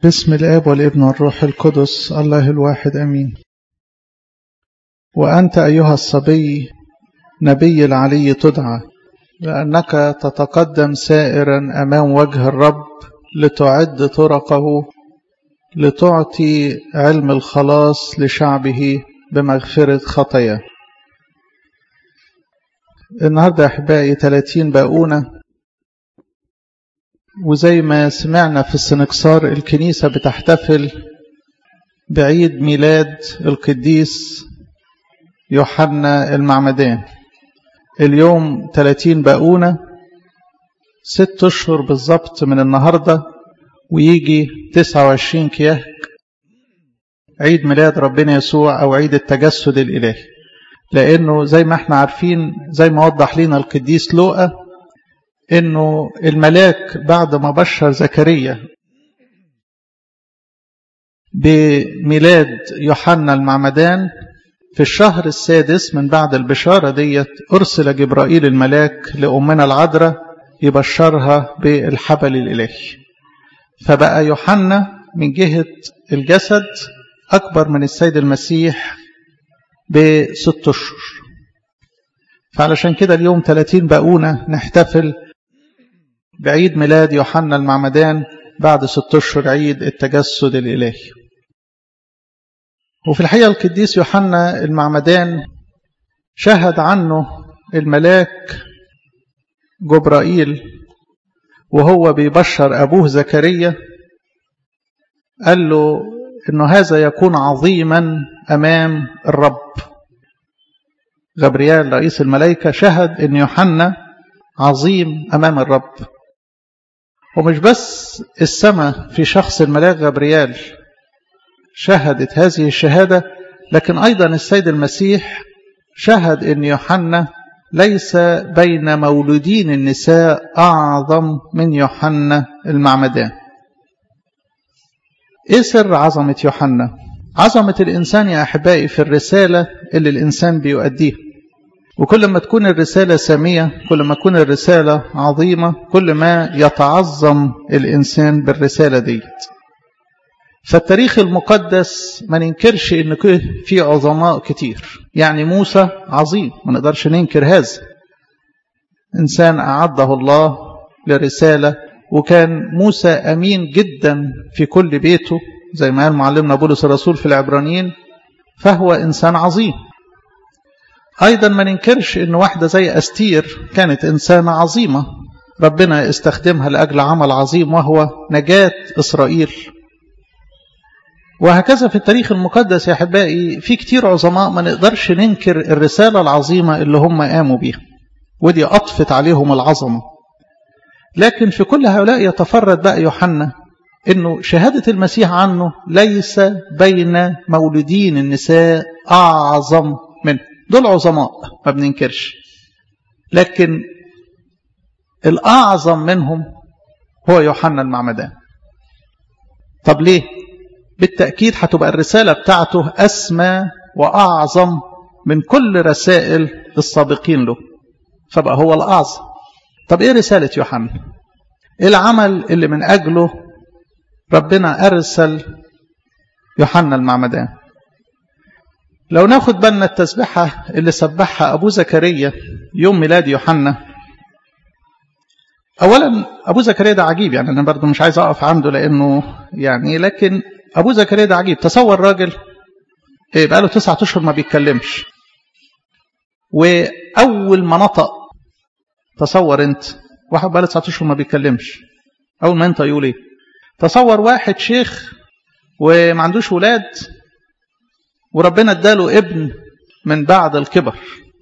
بسم الآب والابن والروح القدس الله الواحد أمين وأنت أيها الصبي نبي العلي تدعى لأنك تتقدم سائرا أمام وجه الرب لتعد طرقه لتعطي علم الخلاص لشعبه بمغفرة خطاياه النهاردة أحبائي 30 باقونة وزي ما سمعنا في السنكسار الكنيسة بتحتفل بعيد ميلاد القديس يوحنا المعمدان اليوم 30 باقونة ست أشهر بالظبط من النهاردة ويجي 29 كياك عيد ميلاد ربنا يسوع أو عيد التجسد الإلهي لأنه زي ما احنا عارفين زي ما وضح لنا القديس لوقا انه الملاك بعد ما بشر زكريا بميلاد يوحنا المعمدان في الشهر السادس من بعد البشارة ديت أرسل جبرائيل الملاك لأمنا العذراء يبشرها بالحبل الإلهي فبقى يوحنا من جهة الجسد أكبر من السيد المسيح بست أشهر فعلشان كده اليوم 30 باقونة نحتفل بعيد ميلاد يوحنا المعمدان بعد ست أشهر عيد التجسد الإلهي وفي الحقيقة القديس يوحنا المعمدان شهد عنه الملاك جبرائيل وهو بيبشر أبوه زكريا قال له إنه هذا يكون عظيما أمام الرب غبريال رئيس الملائكة شهد إن يوحنا عظيم أمام الرب ومش بس السماء في شخص الملاك غبريال شهدت هذه الشهادة لكن أيضا السيد المسيح شهد أن يوحنا ليس بين مولودين النساء أعظم من يوحنا المعمدان إيه سر عظمة يوحنا؟ عظمة الإنسان يا أحبائي في الرسالة اللي الإنسان بيؤديها وكل ما تكون الرسالة سامية كل ما تكون الرسالة عظيمة كل ما يتعظم الإنسان بالرسالة ديت فالتاريخ المقدس ما ننكرش ان في عظماء كتير يعني موسى عظيم ما نقدرش ننكر هذا انسان اعده الله لرساله وكان موسى امين جدا في كل بيته زي ما قال معلمنا بولس الرسول في العبرانيين فهو انسان عظيم ايضا ما ننكرش ان واحده زي استير كانت انسانه عظيمه ربنا استخدمها لاجل عمل عظيم وهو نجاه اسرائيل وهكذا في التاريخ المقدس يا احبائي في كتير عظماء ما نقدرش ننكر الرساله العظيمه اللي هم قاموا بيها ودي اطفت عليهم العظمه لكن في كل هؤلاء يتفرد بقى يوحنا انه شهاده المسيح عنه ليس بين مولودين النساء اعظم منه دول عظماء ما بننكرش لكن الاعظم منهم هو يوحنا المعمدان طب ليه بالتأكيد هتبقى الرسالة بتاعته أسمى وأعظم من كل رسائل السابقين له فبقى هو الأعظم طب إيه رسالة يوحنا إيه العمل اللي من أجله ربنا أرسل يوحنا المعمدان لو ناخد بالنا التسبيحة اللي سبحها أبو زكريا يوم ميلاد يوحنا أولا أبو زكريا ده عجيب يعني أنا برضو مش عايز أقف عنده لأنه يعني لكن أبو زكريا ده عجيب تصور راجل إيه بقاله تسعة أشهر ما بيتكلمش وأول ما نطق تصور أنت واحد بقاله تسعة أشهر ما بيتكلمش أول ما أنت يقول إيه تصور واحد شيخ وما عندوش ولاد وربنا اداله ابن من بعد الكبر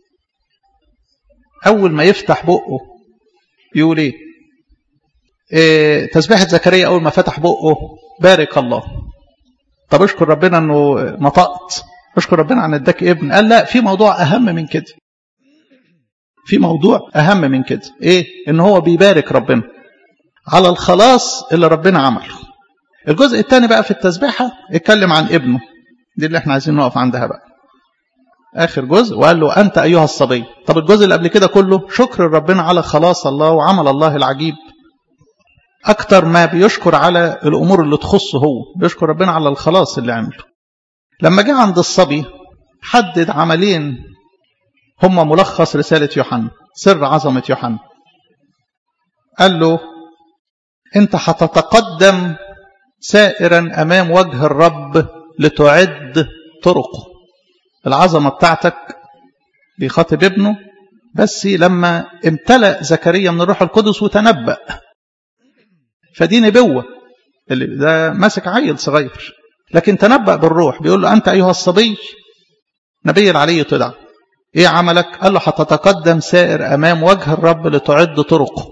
أول ما يفتح بقه يقول إيه, إيه تسبيحة زكريا أول ما فتح بقه بارك الله طب اشكر ربنا انه نطقت اشكر ربنا عن اداك ابن قال لا في موضوع اهم من كده في موضوع اهم من كده ايه ان هو بيبارك ربنا على الخلاص اللي ربنا عمله الجزء الثاني بقى في التسبيحه اتكلم عن ابنه دي اللي احنا عايزين نقف عندها بقى اخر جزء وقال له انت ايها الصبي طب الجزء اللي قبل كده كله شكر ربنا على خلاص الله وعمل الله العجيب أكتر ما بيشكر على الأمور اللي تخصه هو بيشكر ربنا على الخلاص اللي عمله لما جه عند الصبي حدد عملين هم ملخص رسالة يوحنا سر عظمة يوحنا قال له انت هتتقدم سائرا امام وجه الرب لتعد طرقه العظمه بتاعتك بيخاطب ابنه بس لما امتلأ زكريا من الروح القدس وتنبأ فدي نبوة اللي ده ماسك عيل صغير لكن تنبأ بالروح بيقول له أنت أيها الصبي نبي العلي تدعى إيه عملك قال له هتتقدم سائر أمام وجه الرب لتعد طرقه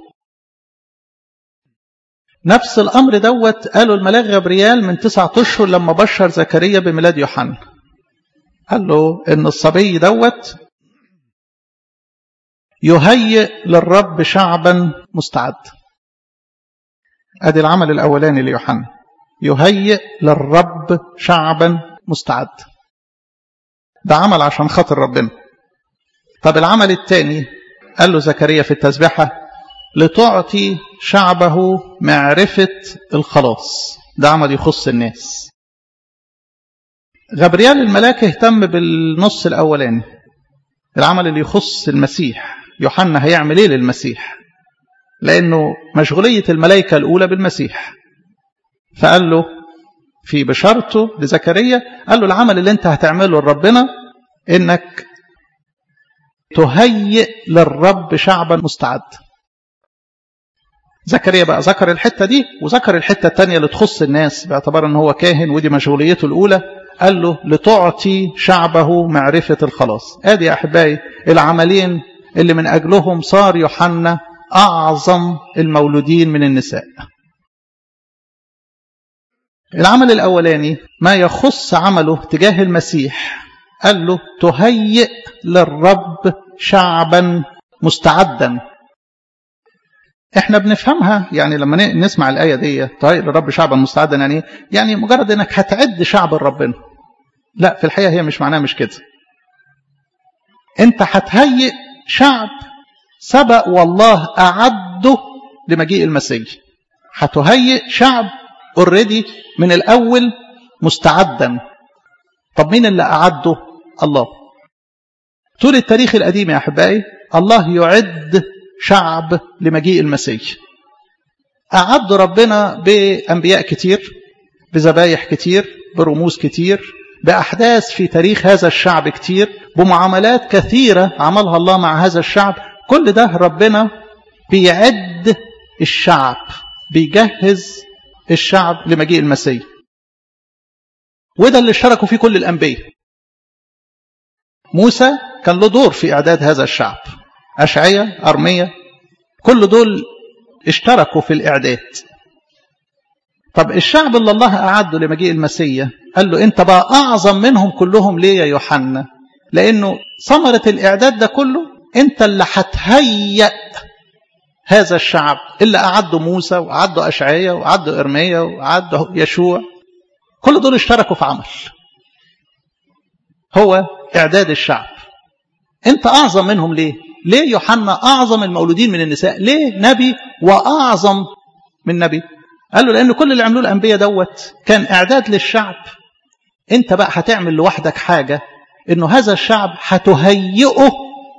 نفس الأمر دوت قاله الملاك غبريال من تسعة أشهر لما بشر زكريا بميلاد يوحنا قال له إن الصبي دوت يهيئ للرب شعبا مستعد ادي العمل الاولاني ليوحنا يهيئ للرب شعبا مستعد ده عمل عشان خاطر ربنا طب العمل الثاني قال له زكريا في التسبيحه لتعطي شعبه معرفه الخلاص ده عمل يخص الناس غبريال الملاك اهتم بالنص الاولاني العمل اللي يخص المسيح يوحنا هيعمل ايه للمسيح لانه مشغوليه الملائكه الاولى بالمسيح فقال له في بشارته لزكريا قال له العمل اللي انت هتعمله لربنا انك تهيئ للرب شعبا مستعد زكريا بقى ذكر الحته دي وذكر الحته الثانيه اللي تخص الناس باعتبار ان هو كاهن ودي مشغوليته الاولى قال له لتعطي شعبه معرفه الخلاص ادي يا احبائي العملين اللي من أجلهم صار يوحنا أعظم المولودين من النساء العمل الأولاني ما يخص عمله تجاه المسيح قال له تهيئ للرب شعبا مستعدا احنا بنفهمها يعني لما نسمع الآية دي تهيئ للرب شعبا مستعدا يعني يعني مجرد انك هتعد شعب ربنا لا في الحقيقة هي مش معناها مش كده انت هتهيئ شعب سبق والله أعده لمجيء المسيح هتهيئ شعب اوريدي من الأول مستعدا طب مين اللي أعده الله طول التاريخ القديم يا أحبائي الله يعد شعب لمجيء المسيح أعد ربنا بأنبياء كتير بذبايح كتير برموز كتير بأحداث في تاريخ هذا الشعب كتير بمعاملات كثيرة عملها الله مع هذا الشعب كل ده ربنا بيعد الشعب بيجهز الشعب لمجيء المسيح وده اللي اشتركوا فيه كل الأنبياء موسى كان له دور في إعداد هذا الشعب أشعية أرمية كل دول اشتركوا في الإعداد طب الشعب اللي الله أعده لمجيء المسيح قال له أنت بقى أعظم منهم كلهم ليه يا يوحنا لأنه ثمرة الإعداد ده كله أنت اللي هتهيأ هذا الشعب اللي أعده موسى وأعده أشعية وأعده إرميا وأعده يشوع كل دول اشتركوا في عمل هو إعداد الشعب أنت أعظم منهم ليه ليه يوحنا أعظم المولودين من النساء ليه نبي وأعظم من نبي قال له لأن كل اللي عملوه الأنبياء دوت كان إعداد للشعب أنت بقى هتعمل لوحدك حاجة إنه هذا الشعب هتهيئه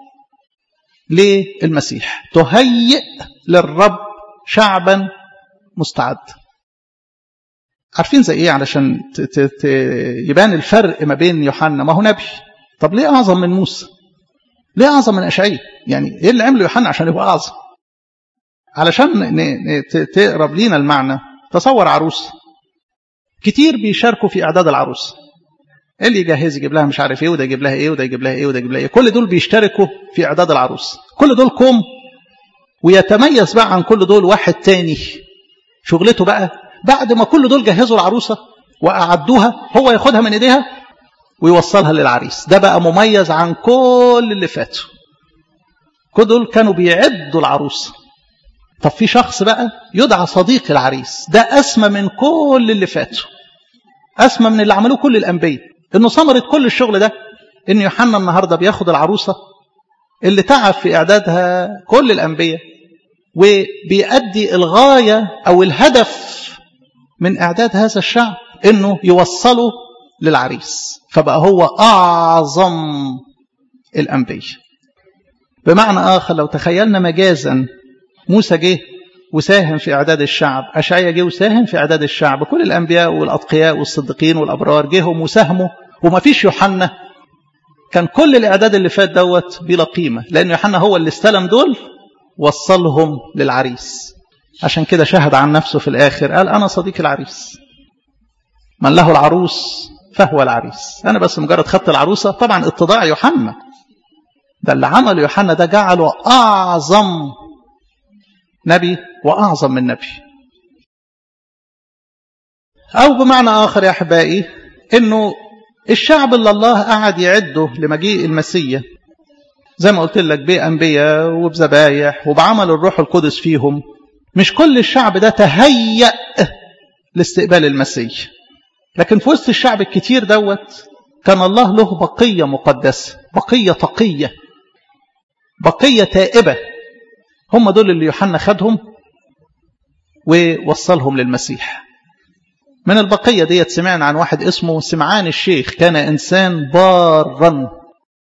للمسيح تهيئ للرب شعبا مستعد عارفين زي ايه علشان ت ت ت يبان الفرق ما بين يوحنا ما هو نبي طب ليه اعظم من موسى ليه اعظم من اشعياء يعني ايه اللي عمله يوحنا عشان يبقى اعظم علشان تقرب لينا المعنى تصور عروس كتير بيشاركوا في اعداد العروس اللي يجهز يجيب لها مش عارف ايه وده يجيب لها ايه وده يجيب لها ايه وده يجيب لها ايه كل دول بيشتركوا في اعداد العروس كل دول كوم ويتميز بقى عن كل دول واحد تاني شغلته بقى بعد ما كل دول جهزوا العروسه واعدوها هو ياخدها من ايديها ويوصلها للعريس ده بقى مميز عن كل اللي فاتوا كل دول كانوا بيعدوا العروسه طب في شخص بقى يدعى صديق العريس ده اسمى من كل اللي فاتوا اسمى من اللي عملوه كل الانبياء انه ثمره كل الشغل ده ان يوحنا النهارده بياخد العروسه اللي تعب في اعدادها كل الانبياء وبيأدي الغاية أو الهدف من إعداد هذا الشعب إنه يوصله للعريس فبقى هو أعظم الأنبياء بمعنى آخر لو تخيلنا مجازا موسى جه وساهم في إعداد الشعب أشعيا جه وساهم في إعداد الشعب كل الأنبياء والأتقياء والصديقين والأبرار جيهم وساهموا وما فيش يوحنا كان كل الإعداد اللي فات دوت بلا قيمة لأن يوحنا هو اللي استلم دول وصلهم للعريس عشان كده شهد عن نفسه في الآخر قال أنا صديق العريس من له العروس فهو العريس أنا بس مجرد خدت العروسة طبعا اتضاع يوحنا ده اللي عمله يوحنا ده جعله أعظم نبي وأعظم من نبي أو بمعنى آخر يا أحبائي إنه الشعب اللي الله قعد يعده لمجيء المسيح زي ما قلت لك بأنبياء وبذبايح وبعمل الروح القدس فيهم مش كل الشعب ده تهيأ لاستقبال المسيح لكن في وسط الشعب الكتير دوت كان الله له بقية مقدسة بقية تقية بقية تائبة هم دول اللي يوحنا خدهم ووصلهم للمسيح من البقية ديت سمعنا عن واحد اسمه سمعان الشيخ كان إنسان بارا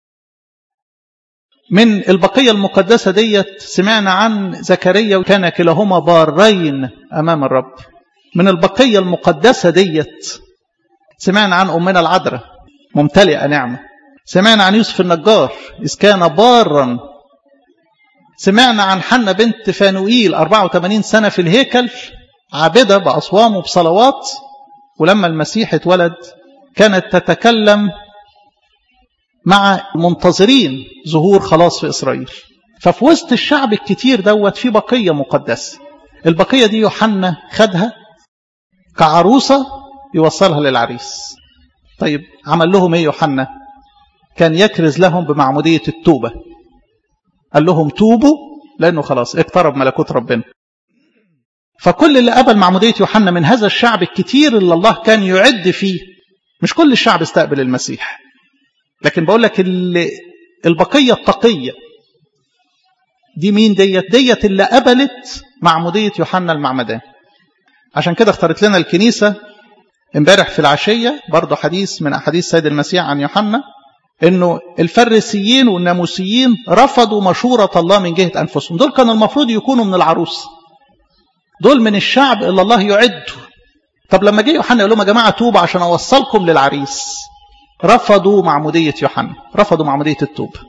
من البقية المقدسة ديت سمعنا عن زكريا وكان كلاهما بارين أمام الرب من البقية المقدسة ديت سمعنا عن أمنا العذراء ممتلئة نعمة سمعنا عن يوسف النجار إذ كان بارا سمعنا عن حنة بنت فانوئيل 84 سنة في الهيكل عابدة بأصوام وبصلوات ولما المسيح اتولد كانت تتكلم مع منتظرين ظهور خلاص في إسرائيل ففي وسط الشعب الكتير دوت في بقية مقدسة البقية دي يوحنا خدها كعروسة يوصلها للعريس طيب عمل لهم ايه يوحنا كان يكرز لهم بمعمودية التوبة قال لهم توبوا لأنه خلاص اقترب ملكوت ربنا فكل اللي قبل معمودية يوحنا من هذا الشعب الكتير اللي الله كان يعد فيه مش كل الشعب استقبل المسيح لكن بقول لك البقية التقية دي مين ديت ديت اللي قبلت معمودية يوحنا المعمدان عشان كده اختارت لنا الكنيسة امبارح في العشية برضه حديث من أحاديث سيد المسيح عن يوحنا انه الفريسيين والناموسيين رفضوا مشورة الله من جهة أنفسهم دول كانوا المفروض يكونوا من العروس دول من الشعب اللي الله يعده طب لما جه يوحنا يقول لهم يا جماعة توبوا عشان أوصلكم للعريس رفضوا معمودية يوحنا رفضوا معمودية التوبة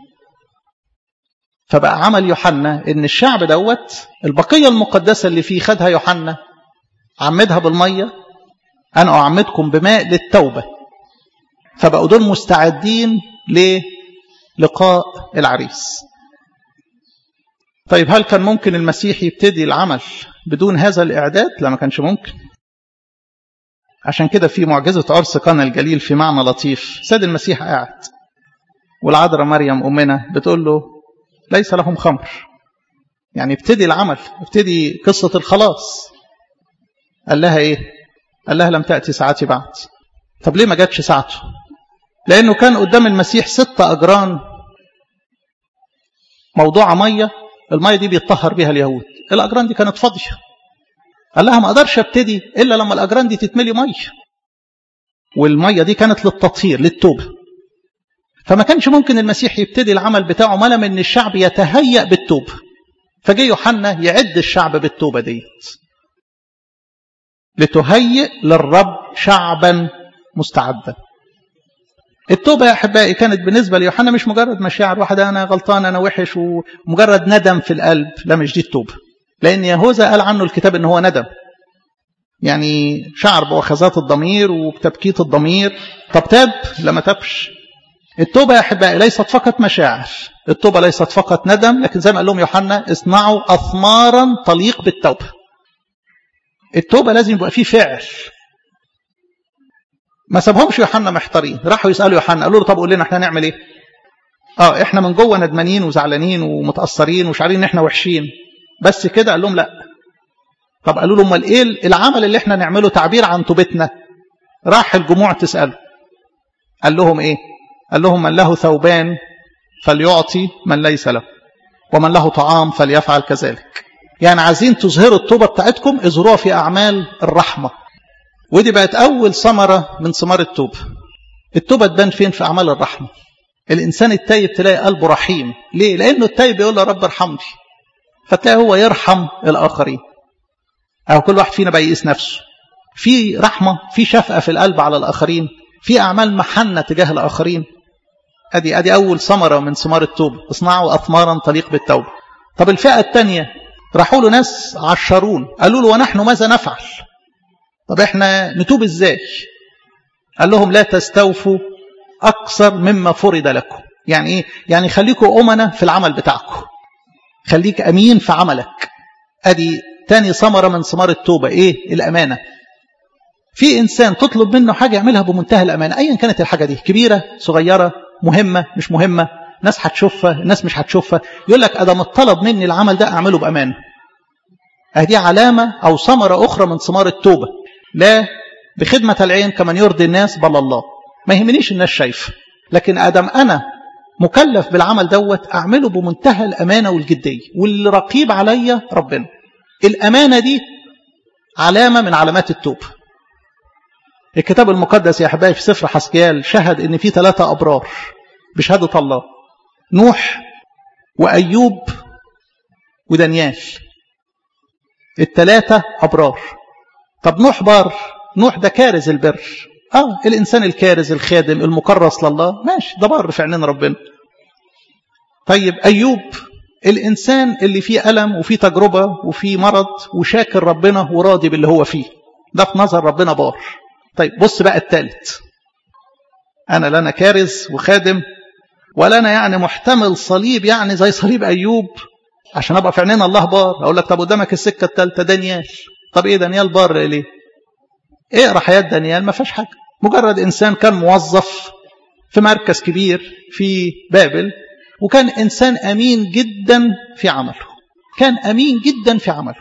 فبقى عمل يوحنا ان الشعب دوت البقية المقدسة اللي فيه خدها يوحنا عمدها بالمية أنا أعمدكم بماء للتوبة فبقوا دول مستعدين للقاء العريس طيب هل كان ممكن المسيح يبتدي العمل بدون هذا الإعداد؟ لا ما كانش ممكن عشان كده في معجزة عرس قنا الجليل في معنى لطيف سيد المسيح قاعد والعذراء مريم أمنا بتقول له ليس لهم خمر يعني ابتدي العمل ابتدي قصة الخلاص قال لها ايه قال لها لم تأتي ساعتي بعد طب ليه ما جاتش ساعته لأنه كان قدام المسيح ستة أجران موضوع مية المية دي بيتطهر بها اليهود الأجران دي كانت فاضية قال لها ما أقدرش ابتدي إلا لما الأجران دي تتملي مية والمية دي كانت للتطهير للتوبة فما كانش ممكن المسيح يبتدي العمل بتاعه ما لم ان الشعب يتهيأ بالتوبة فجه يوحنا يعد الشعب بالتوبة ديت لتهيئ للرب شعبا مستعدا التوبة يا أحبائي كانت بالنسبة ليوحنا مش مجرد مشاعر واحد أنا غلطان أنا وحش ومجرد ندم في القلب لا مش دي التوبة لأن يهوذا قال عنه الكتاب إن هو ندم يعني شعر بوخزات الضمير وبتبكيت الضمير طب تاب لما تبش التوبة يا أحبائي ليست فقط مشاعر التوبة ليست فقط ندم لكن زي ما قال لهم يوحنا اصنعوا أثمارا تليق بالتوبة التوبة لازم يبقى فيه فعل ما سابهمش يوحنا محتارين راحوا يسألوا يوحنا قالوا له طب قول لنا احنا نعمل ايه اه احنا من جوه ندمانين وزعلانين ومتأثرين ومش عارفين ان احنا وحشين بس كده قال لهم لا طب قالوا له امال ايه العمل اللي احنا نعمله تعبير عن توبتنا راح الجموع تسأله قال لهم ايه قال لهم من له ثوبان فليعطي من ليس له ومن له طعام فليفعل كذلك يعني عايزين تظهروا التوبة بتاعتكم اظهروها في أعمال الرحمة ودي بقت أول ثمرة من ثمار التوبة التوبة تبان فين في أعمال الرحمة الإنسان التايب تلاقي قلبه رحيم ليه؟ لأنه التايب يقول له رب ارحمني فتلاقي هو يرحم الآخرين أو كل واحد فينا بقى يقيس نفسه في رحمة في شفقة في القلب على الآخرين في أعمال محنة تجاه الآخرين أدي أدي أول ثمرة من ثمار التوبة اصنعوا أثمارا تليق بالتوبة طب الفئة الثانية راحوا له ناس عشرون قالوا له ونحن ماذا نفعل طب احنا نتوب ازاي قال لهم لا تستوفوا أكثر مما فرض لكم يعني ايه يعني خليكوا أمنة في العمل بتاعكم خليك أمين في عملك أدي تاني ثمرة من ثمار التوبة ايه الأمانة في إنسان تطلب منه حاجة يعملها بمنتهى الأمانة أيا كانت الحاجة دي كبيرة صغيرة مهمة مش مهمة ناس هتشوفها الناس مش هتشوفها يقول لك أدام الطلب مني العمل ده أعمله بأمانة هذه علامة أو ثمرة أخرى من ثمار التوبة لا بخدمة العين كمن يرضي الناس بل الله ما يهمنيش الناس شايفة لكن أدم أنا مكلف بالعمل دوت أعمله بمنتهى الأمانة والجدية واللي رقيب عليا ربنا الأمانة دي علامة من علامات التوبة الكتاب المقدس يا أحبائي في سفر حسكيال شهد إن في ثلاثة أبرار بشهادة الله نوح وأيوب ودانيال الثلاثة أبرار طب نوح بار نوح ده كارز البر آه الإنسان الكارز الخادم المكرس لله ماشي ده بر في عينين ربنا طيب أيوب الإنسان اللي فيه ألم وفيه تجربة وفيه مرض وشاكر ربنا وراضي باللي هو فيه ده في نظر ربنا بار طيب بص بقى الثالث أنا لا أنا كارز وخادم ولا أنا يعني محتمل صليب يعني زي صليب أيوب عشان أبقى في عينين الله بار أقول لك طب قدامك السكة الثالثة دانيال طب إيه دانيال بار ليه؟ اقرا حياة دانيال ما فيهاش حاجة مجرد إنسان كان موظف في مركز كبير في بابل وكان إنسان أمين جدا في عمله كان أمين جدا في عمله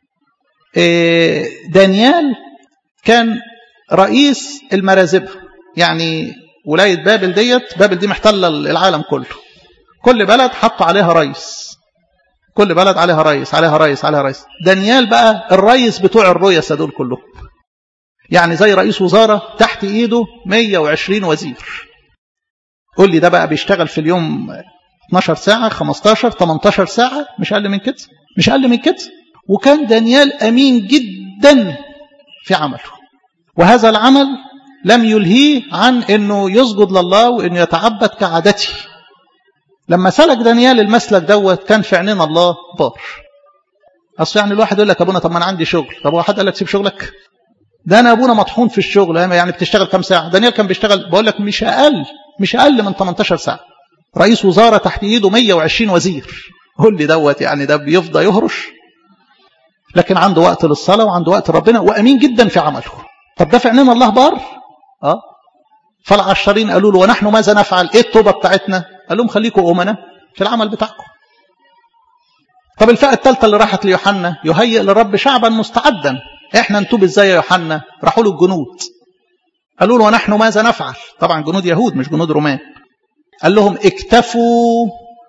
دانيال كان رئيس المرازبة يعني ولاية بابل ديت بابل دي محتلة العالم كله كل بلد حطوا عليها رئيس كل بلد عليها رئيس عليها رئيس عليها رئيس دانيال بقى الرئيس بتوع الرؤساء دول كلهم يعني زي رئيس وزارة تحت ايده 120 وزير قول لي ده بقى بيشتغل في اليوم 12 ساعة 15 18 ساعة مش أقل من كده مش أقل من كده وكان دانيال أمين جدا في عمله وهذا العمل لم يلهيه عن أنه يسجد لله وأنه يتعبد كعادته لما سلك دانيال المسلك دوت كان في عينين الله بار أصل يعني الواحد يقول لك أبونا طب ما أنا عندي شغل طب هو حد قال لك سيب شغلك ده أنا أبونا مطحون في الشغل يعني بتشتغل كم ساعة دانيال كان بيشتغل بقول لك مش أقل مش أقل من 18 ساعة رئيس وزارة تحت إيده 120 وزير قول لي دوت يعني ده بيفضى يهرش لكن عنده وقت للصلاة وعنده وقت ربنا وأمين جدا في عمله طب ده في عينين الله بار اه فالعشرين قالوا له ونحن ماذا نفعل ايه التوبة بتاعتنا قال لهم خليكم أمنا في العمل بتاعكم طب الفئة الثالثة اللي راحت ليوحنا يهيئ للرب شعبا مستعدا احنا نتوب ازاي يا يوحنا راحوا له الجنود قالوا له ونحن ماذا نفعل طبعا جنود يهود مش جنود رومان قال لهم اكتفوا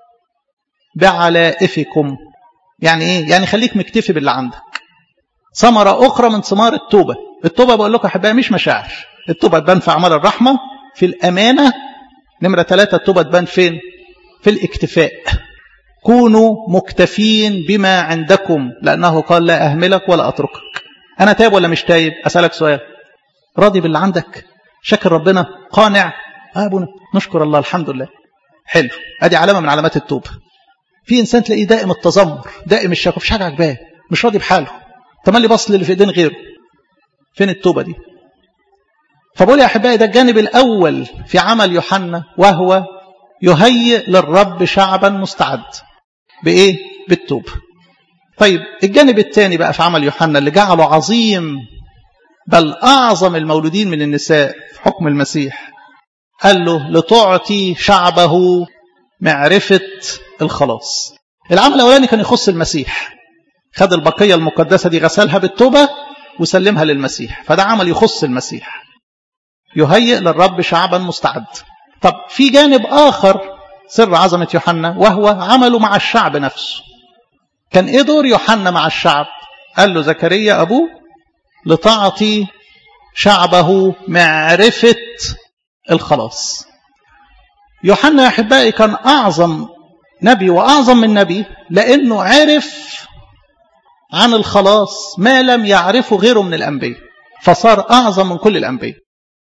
بعلائفكم يعني ايه يعني خليك مكتفي باللي عندك ثمرة أخرى من ثمار التوبة التوبة بقول لكم أحبائي مش مشاعر التوبة تبان في أعمال الرحمة في الأمانة نمرة ثلاثة التوبة تبان فين في الاكتفاء كونوا مكتفين بما عندكم لأنه قال لا أهملك ولا أتركك أنا تايب ولا مش تايب أسألك سؤال راضي باللي عندك شكر ربنا قانع آه أبونا نشكر الله الحمد لله حلو أدي علامة من علامات التوبة في إنسان تلاقيه دائم التذمر دائم الشكوى مفيش حاجة عجباه مش راضي بحاله تملي بص للي في ايدين غيره فين التوبة دي فبقول يا أحبائي ده الجانب الأول في عمل يوحنا وهو يهيئ للرب شعبا مستعد بإيه؟ بالتوبة طيب الجانب الثاني بقى في عمل يوحنا اللي جعله عظيم بل أعظم المولودين من النساء في حكم المسيح قال له لتعطي شعبه معرفة الخلاص العمل الأولاني كان يخص المسيح خد البقية المقدسة دي غسلها بالتوبة وسلمها للمسيح فده عمل يخص المسيح يهيئ للرب شعبا مستعد طب في جانب آخر سر عظمة يوحنا وهو عمله مع الشعب نفسه كان ايه دور يوحنا مع الشعب قال له زكريا ابوه لتعطي شعبه معرفة الخلاص يوحنا يا احبائي كان اعظم نبي واعظم من نبي لانه عرف عن الخلاص ما لم يعرفه غيره من الانبياء فصار اعظم من كل الانبياء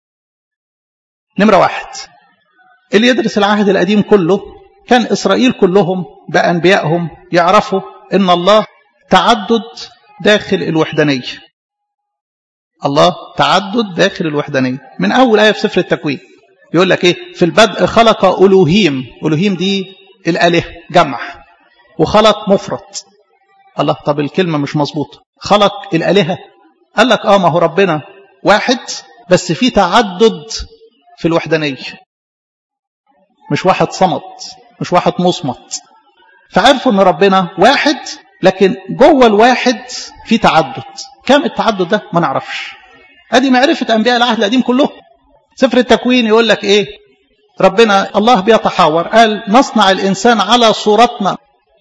نمره واحد اللي يدرس العهد القديم كله كان اسرائيل كلهم بانبيائهم يعرفوا ان الله تعدد داخل الوحدانيه الله تعدد داخل الوحدانيه من اول ايه في سفر التكوين يقول لك ايه في البدء خلق الوهيم الوهيم دي الاله جمع وخلق مفرد الله طب الكلمه مش مظبوطه خلق الالهه قال لك اه ما هو ربنا واحد بس في تعدد في الوحدانيه مش واحد صمت مش واحد مصمت فعرفوا ان ربنا واحد لكن جوه الواحد في تعدد كم التعدد ده ما نعرفش ادي معرفه انبياء العهد القديم كلهم سفر التكوين يقول لك ايه ربنا الله بيتحاور قال نصنع الانسان على صورتنا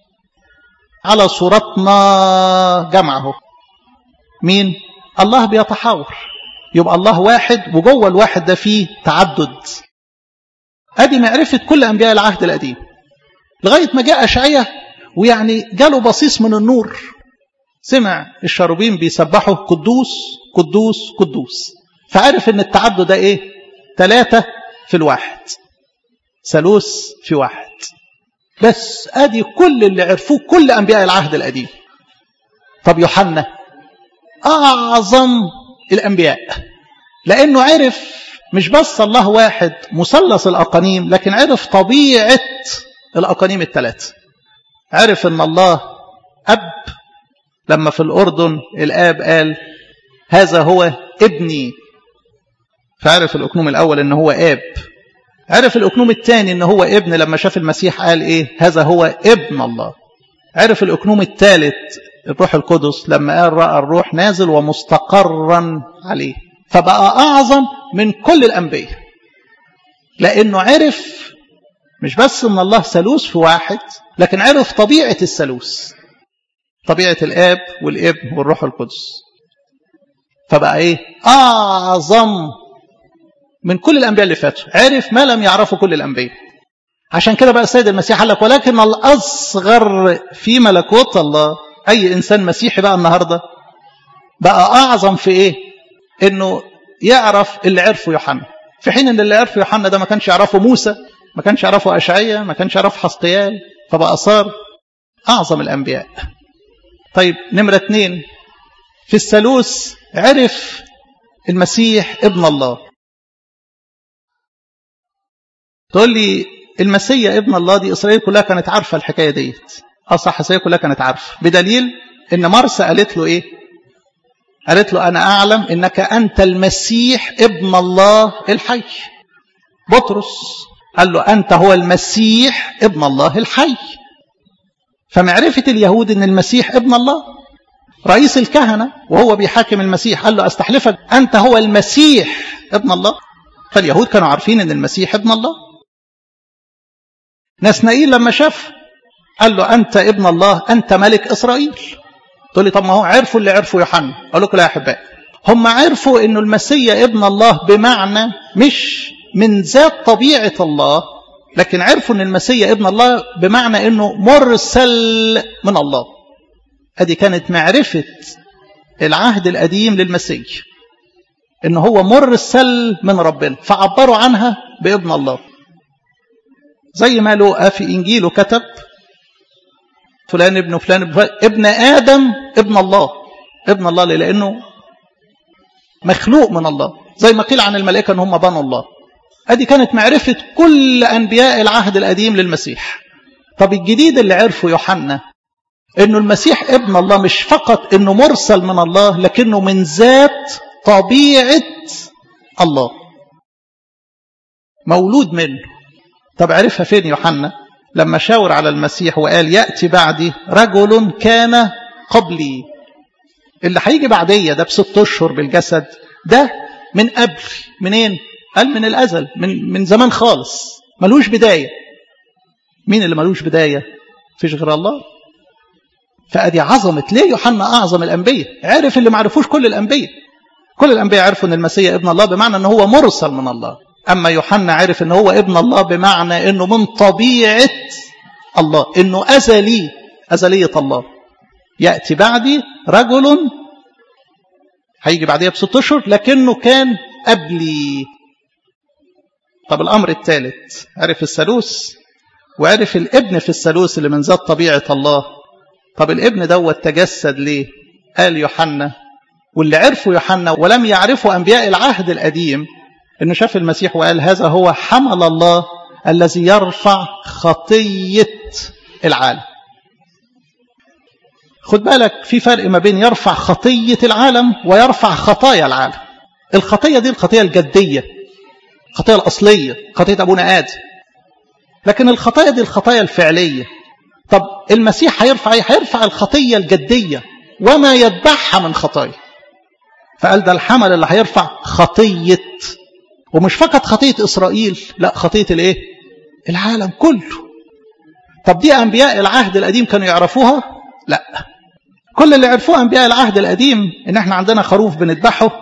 على صورتنا جمعه مين الله بيتحاور يبقى الله واحد وجوه الواحد ده فيه تعدد ادي معرفه كل انبياء العهد القديم لغايه ما جاء اشعياء ويعني جاله بصيص من النور سمع الشاروبين بيسبحوا قدوس قدوس قدوس فعرف ان التعدد ده ايه ثلاثة في الواحد ثالوث في واحد بس ادي كل اللي عرفوه كل انبياء العهد القديم طب يوحنا اعظم الانبياء لانه عرف مش بس الله واحد مثلث الاقانيم لكن عرف طبيعه الاقانيم الثلاثه عرف ان الله اب لما في الاردن الاب قال هذا هو ابني فعرف الاقنوم الاول ان هو اب عرف الاقنوم الثاني ان هو ابن لما شاف المسيح قال ايه هذا هو ابن الله عرف الاقنوم الثالث الروح القدس لما قال راى الروح نازل ومستقرا عليه فبقى اعظم من كل الانبياء لانه عرف مش بس ان الله ثالوث في واحد لكن عرف طبيعه الثالوث طبيعه الاب والابن والروح القدس فبقى ايه اعظم من كل الانبياء اللي فاتوا عرف ما لم يعرفه كل الانبياء عشان كده بقى السيد المسيح قال لك ولكن الاصغر في ملكوت الله اي انسان مسيحي بقى النهارده بقى اعظم في ايه انه يعرف اللي عرفه يوحنا في حين ان اللي عرفه يوحنا ده ما كانش يعرفه موسى ما كانش يعرفه اشعياء ما كانش يعرفه حسقيال فبقى صار اعظم الانبياء طيب نمره اثنين في الثالوث عرف المسيح ابن الله تقول لي المسيا ابن الله دي اسرائيل كلها كانت عارفه الحكايه ديت اه صح اسرائيل كلها كانت عارفه بدليل ان مرسى قالت له ايه قالت له انا اعلم انك انت المسيح ابن الله الحي بطرس قال له انت هو المسيح ابن الله الحي فمعرفه اليهود ان المسيح ابن الله رئيس الكهنه وهو بيحاكم المسيح قال له استحلفك انت هو المسيح ابن الله فاليهود كانوا عارفين ان المسيح ابن الله نسنائيل لما شاف قال له أنت ابن الله أنت ملك إسرائيل تقول لي طب ما هو عرفوا اللي عرفوا يوحنا أقول لكم لا يا أحبائي هم عرفوا أنه المسيا ابن الله بمعنى مش من ذات طبيعة الله لكن عرفوا أن المسيا ابن الله بمعنى أنه مرسل من الله هذه كانت معرفة العهد القديم للمسيح أنه هو مرسل من ربنا فعبروا عنها بابن الله زي ما لوقا في إنجيله كتب فلان ابن فلان ابن, فلان ابن آدم ابن الله ابن الله ليه؟ لأنه مخلوق من الله زي ما قيل عن الملائكة أن هم بنوا الله ادي كانت معرفة كل أنبياء العهد القديم للمسيح طب الجديد اللي عرفه يوحنا انه المسيح ابن الله مش فقط انه مرسل من الله لكنه من ذات طبيعة الله مولود منه طب عرفها فين يوحنا لما شاور على المسيح وقال يأتي بعدي رجل كان قبلي اللي هيجي بعديه ده بست اشهر بالجسد ده من قبل منين قال من الازل من من زمان خالص ملوش بدايه مين اللي ملوش بدايه فيش غير الله فأدي عظمة ليه يوحنا أعظم الأنبياء عرف اللي ما عرفوش كل الأنبياء كل الأنبياء عرفوا أن المسيح ابن الله بمعنى أنه هو مرسل من الله أما يوحنا عرف أنه هو ابن الله بمعنى أنه من طبيعة الله أنه أزلي أزلية الله يأتي بعدي رجل هيجي بعديها بست أشهر لكنه كان قبلي طب الأمر الثالث عرف الثالوث وعرف الابن في الثالوث اللي من ذات طبيعة الله طب الابن دوت تجسد ليه قال يوحنا واللي عرفوا يوحنا ولم يعرفوا أنبياء العهد القديم إنه شاف المسيح وقال هذا هو حمل الله الذي يرفع خطية العالم خد بالك في فرق ما بين يرفع خطية العالم ويرفع خطايا العالم الخطية دي الخطية الجدية الخطية الأصلية خطية أبونا آدم لكن الخطايا دي الخطايا الفعلية طب المسيح هيرفع ايه هيرفع الخطية الجدية وما يتبعها من خطايا فقال ده الحمل اللي هيرفع خطية ومش فقط خطية إسرائيل لا خطية الايه العالم كله طب دي أنبياء العهد القديم كانوا يعرفوها لا كل اللي عرفوه أنبياء العهد القديم إن احنا عندنا خروف بنذبحه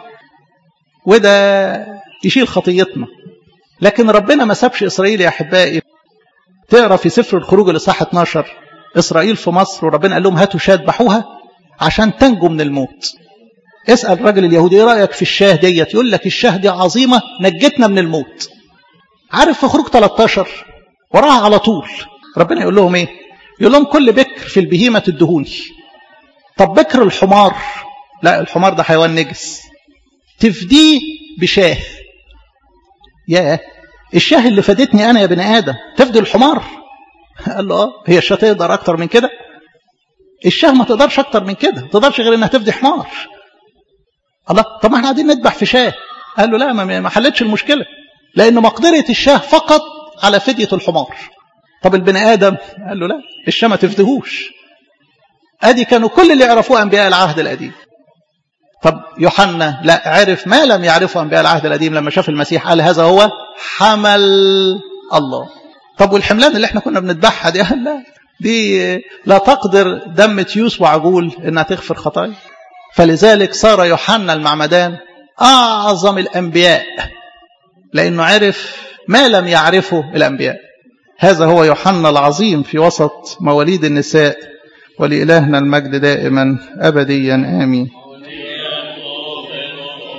وده يشيل خطيتنا لكن ربنا ما سابش إسرائيل يا أحبائي تقرا في سفر الخروج الإصحاح 12 إسرائيل في مصر وربنا قال لهم هاتوا شاة ذبحوها عشان تنجوا من الموت اسأل الراجل اليهودي ايه رأيك في الشاه ديت يقول لك الشاه دي عظيمة نجتنا من الموت عارف في خروج 13 وراها على طول ربنا يقول لهم ايه يقول لهم كل بكر في البهيمة تدهوني طب بكر الحمار لا الحمار ده حيوان نجس تفديه بشاه ياه الشاه اللي فادتني انا يا بني ادم تفدي الحمار قال له اه هي الشاه تقدر اكتر من كده الشاه ما تقدرش اكتر من كده ما تقدرش غير انها تفدي حمار الله طب ما احنا قاعدين نذبح في شاه قال له لا ما حلتش المشكله لان مقدره الشاه فقط على فديه الحمار طب البني ادم قال له لا الشاه ما تفدهوش ادي كانوا كل اللي يعرفوه انبياء العهد القديم طب يوحنا لا عرف ما لم يعرفه انبياء العهد القديم لما شاف المسيح قال هذا هو حمل الله طب والحملان اللي احنا كنا بنذبحها دي قال لا دي لا تقدر دم تيوس وعجول انها تغفر خطايا فلذلك صار يوحنا المعمدان اعظم الانبياء لانه عرف ما لم يعرفه الانبياء هذا هو يوحنا العظيم في وسط مواليد النساء ولإلهنا المجد دائما أبديا آمين